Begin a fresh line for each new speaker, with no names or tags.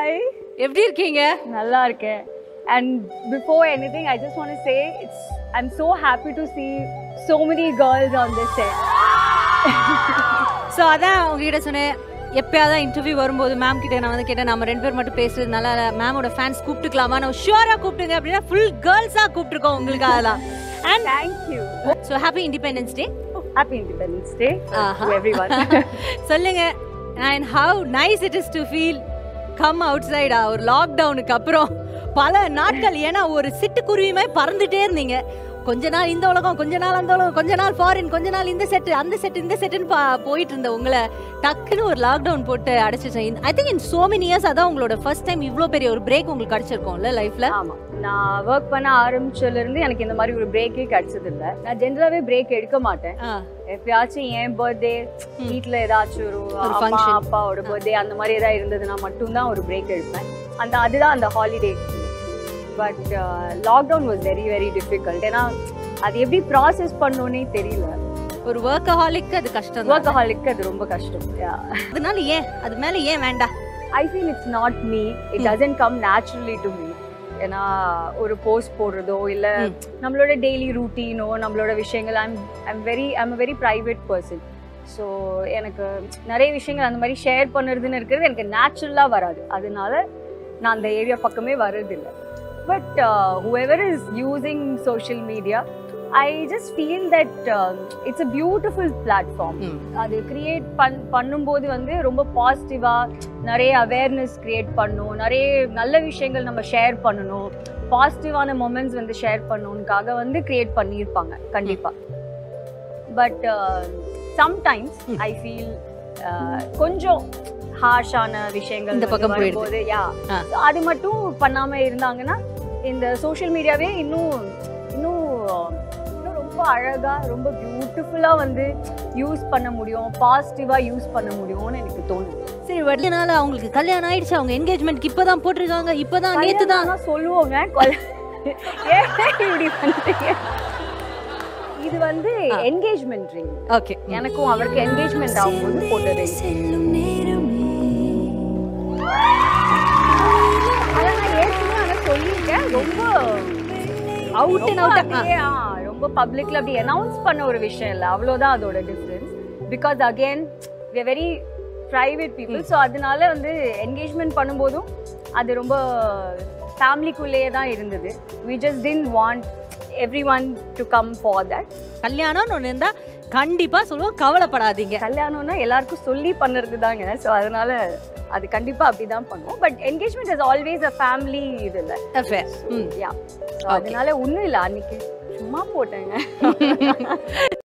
Hi
எப்படி இருக்கீங்க
நல்லா இருக்கேன் and before anything I just want say it's I am so happy to see so many girls on this set
so அதான் உங்ககிட்ட சொன்னேன் எப்பயாவது இன்டர்வியூ வரும்போது மேம் கிட்ட நான் வந்து கேட்டேன் நம்ம ரெண்டு பேர் மட்டும் பேசுறது நல்லா மேமோட ஃபேன்ஸ் கூப்பிட்டுக்கலாமா நான் ஷுவராக கூப்பிட்டுங்க அப்படின்னா ஃபுல் கேர்ள்ஸாக கூப்பிட்டுருக்கோம் உங்களுக்கு அதெல்லாம் and
thank you
so happy independence day
happy independence day
ஆஹா.
டு எவ்ரி ஒன்
சொல்லுங்க and how nice it is to feel come out சைடா ஒரு லாக்டவுனுக்கு அப்புறம் பல நாட்கள் ஏன்னா ஒரு சிட்டுக்குருவி மாதிரி பறந்துட்டே இருந்தீங்க கொஞ்ச நாள் இந்த உலகம் கொஞ்ச நாள் அந்த உலகம் கொஞ்ச நாள் ஃபாரின் கொஞ்ச நாள் இந்த செட்டு அந்த செட் இந்த செட்டுன்னு பா போயிட்டு இருந்த உங்களை டக்குன்னு ஒரு லாக்டவுன் போட்டு அடைச்சிட்டேன் I think in so many years அதான் உங்களோட ஃபர்ஸ்ட் டைம் இவ்வளோ பெரிய ஒரு பிரேக் உங்களுக்கு கிடைச்சிருக்கோம்ல லைஃப்ல
ஆமா நான் ஒர்க் பண்ண ஆரம்பிச்சதுல இருந்து எனக்கு இந்த மாதிரி ஒரு பிரேக்கே கிடைச்சது இல்ல நான் ஜென்ரலாவே பிரேக் எடுக்க மாட்டேன் எப்பயாச்சும் என் பர்த்டே வீட்ல ஏதாச்சும் ஒரு
ஒரு
அம்மா
function.
அப்பாவோட பர்த்டே அந்த மாதிரி ஏதாவது இருந்ததுன்னா மட்டும்தான் ஒரு பிரேக் எடுப்பேன் அந்த அதுதான் அந்த holiday but lockdown was very very difficult ஏன்னா அது எப்படி ப்ராசஸ் பண்ணோன்னே தெரியல
ஒரு ஒர்க் ஹாலிக்கு அது கஷ்டம்
ஒர்க் ஹாலிக்கு அது ரொம்ப கஷ்டம்
அதனால ஏன் அது மேல ஏன் வேண்டாம்
I feel it's not me it doesn't come naturally to me ஏன்னா ஒரு போஸ்ட் போடுறதோ இல்ல
ம்.
நம்மளோட டெய்லி ரூட்டீனோ நம்மளோட விஷயங்கள் I'm I'm very I'm a very private person so எனக்கு நிறைய விஷயங்கள் அந்த மாதிரி ஷேர் பண்ணுறதுன்னு இருக்கிறது எனக்கு நேச்சுரலாக வராது அதனால நான் அந்த ஏரியா பக்கமே வர்றதில்லை but whoever is using social media I just feel that it's a beautiful platform அது கிரியேட் பண் பண்ணும்போது வந்து ரொம்ப பாசிட்டிவாக நிறைய அவேர்னஸ் கிரியேட் பண்ணும் நிறைய நல்ல விஷயங்கள் நம்ம ஷேர் பண்ணணும் பாசிட்டிவான மொமெண்ட்ஸ் வந்து ஷேர் பண்ணணும்காக வந்து கிரியேட் பண்ணியிருப்பாங்க கண்டிப்பாக பட் சம்டைம்ஸ்
ம்.
ஐ ஃபீல் கொஞ்சம் ஹார்ஷான விஷயங்கள்
இந்த பக்கம்
வந்து
போயிடுது.
வரும்போது, yeah.
ஆ.
So அது மட்டும் பண்ணாம இருந்தாங்கன்னா இந்த சோஷியல் மீடியாவே இன்னும் இன்னும் இன்னும் ரொம்ப அழகா ரொம்ப பியூட்டிஃபுல்லா வந்து யூஸ் பண்ண முடியும் பாசிட்டிவா யூஸ் பண்ண முடியும்னு எனக்கு தோணுது
சரி வட்டினால அவங்களுக்கு கல்யாணம் ஆயிடுச்சு அவங்க என்கேஜ்மெண்ட்க்கு இப்பதான் போட்டிருக்காங்க இப்பதான் நேத்து தான்
கல்யாணம்னா சொல்லுவோங்க கொல்- ஏன் இப்படி பண்றீங்க இது வந்து
ஆ.
என்கேஜ்மெண்ட் ரிங்
ஓகே
எனக்கும் அவருக்கு என்கேஜ்மெண்ட் ஆகும்போது போட்டது ஆனா நான் ஏற்கனவே ஆனா சொல்லியிருக்கேன் ரொம்ப
அவுட் அண்ட்
ரொம்ப
அவுட்
அப்படியே, ஆ, ரொம்ப பப்ளிக்ல அப்படி அனௌன்ஸ் பண்ண ஒரு விஷயம் இல்லை அவ்வளோதான் அதோட difference because again we very private people so அதனால வந்து என்கேஜ்மெண்ட் பண்ணும்போதும் அது ரொம்ப ஃபேமிலிக்குள்ளேயே தான் இருந்தது we just didn't want everyone to come for that
கல்யாணம்னு ஒன்று இருந்தா கண்டிப்பா சொல்லுவோம் கவலைப்படாதீங்க
கல்யாணம்னா எல்லாருக்கும் சொல்லி பண்ணுறது தாங்க ஸோ அதனால அது கண்டிப்பா அப்படிதான் பண்ணுவோம் but engagement is always a family இது இல்லை
affair. ம்
யா அதனால ஒன்றும் இல்லை அன்னைக்கு சும்மா போட்டேங்க